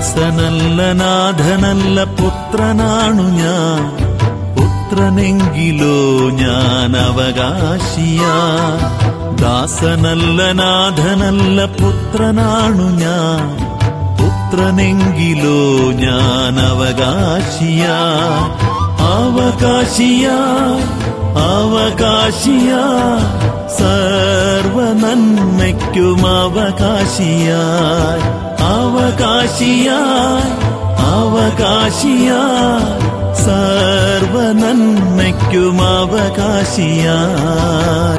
ദാസനല്ല നാഥനല്ല പുത്രനാണു ഞാൻ പുത്രനെങ്കിലോ ഞാൻ അവകാശിയാ ദാസനല്ല നാഥനല്ല പുത്രനാണു ഞാൻ പുത്രനെങ്കിലോ ഞാൻ അവകാശിയാ അവകാശിയാ അവകാശിയാ സർവ നന്മയ്ക്കും അവകാശിയായി അവകാശിയായി അവകാശിയായി സർവ നന്മയ്ക്കും അവകാശിയായി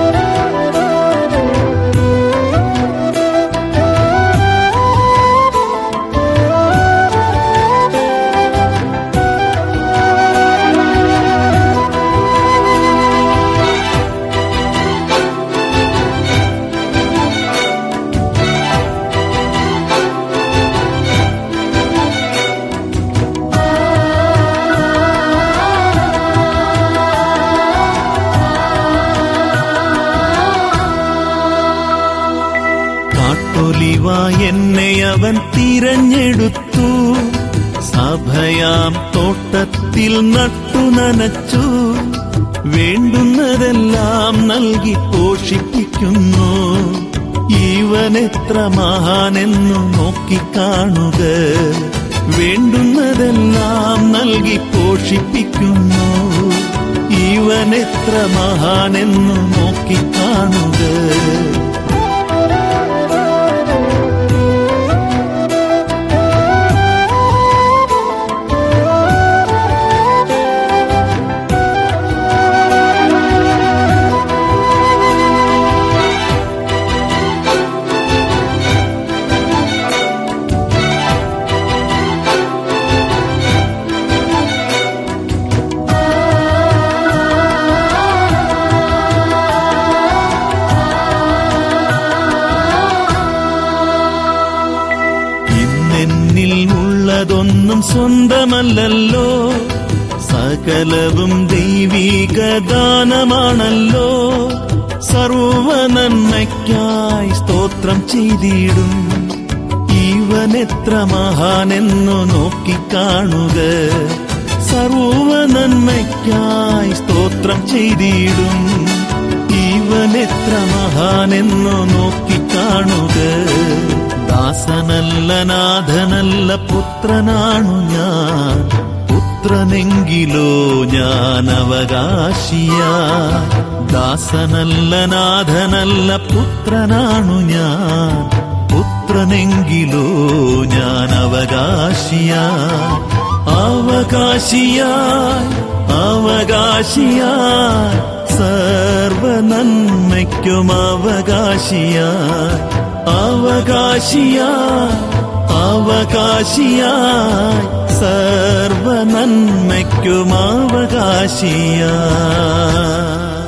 കാട്ടൊലിവ എന്നെ അവൻ തിരഞ്ഞെടുത്തു സഭയാം തോട്ടത്തിൽ നട്ടു നനച്ചു വേണ്ടുന്നതെല്ലാം നൽകി പോഷിപ്പിക്കുന്നു ഇവൻ എത്ര മഹാനെന്നു നോക്കിക്കാണുക വേണ്ടുന്നതെല്ലാം നൽകി പോഷിപ്പിക്കുന്നു ഇവൻ എത്ര മഹാനെന്നു നോക്കിക്കാണുക ഇന്നെന്നിൽ ഉള്ളതൊന്നും സ്വന്തമല്ലല്ലോ സകലവും ദൈവീക ദാനമാണല്ലോ സർവ നന്മയ്ക്കായി സ്തോത്രം ചെയ്തിടും ഇവൻ എത്ര മഹാനെന്നു നോക്കിക്കാണുക സർവ നന്മയ്ക്കായി സ്തോത്രം ചെയ്തിടും ഇവൻ എത്ര മഹാനെന്നു നോക്കിക്കാണുക ദാസനല്ല നാഥനല്ല പുത്രനാണു ഞാൻ പുത്രനെങ്കിലോ ഞാൻ അവകാശിയാ ദാസനല്ല നാഥനല്ല പുത്രനാണു ഞാൻ പുത്രനെങ്കിലോ ഞാൻ അവകാശിയാ അവകാശിയായി അവകാശിയായി സർവ നന്മയ്ക്കും അവകാശിയായി അവകാശിയായി അവകാശിയായി സർവ നന്മയ്ക്കും അവകാശിയായി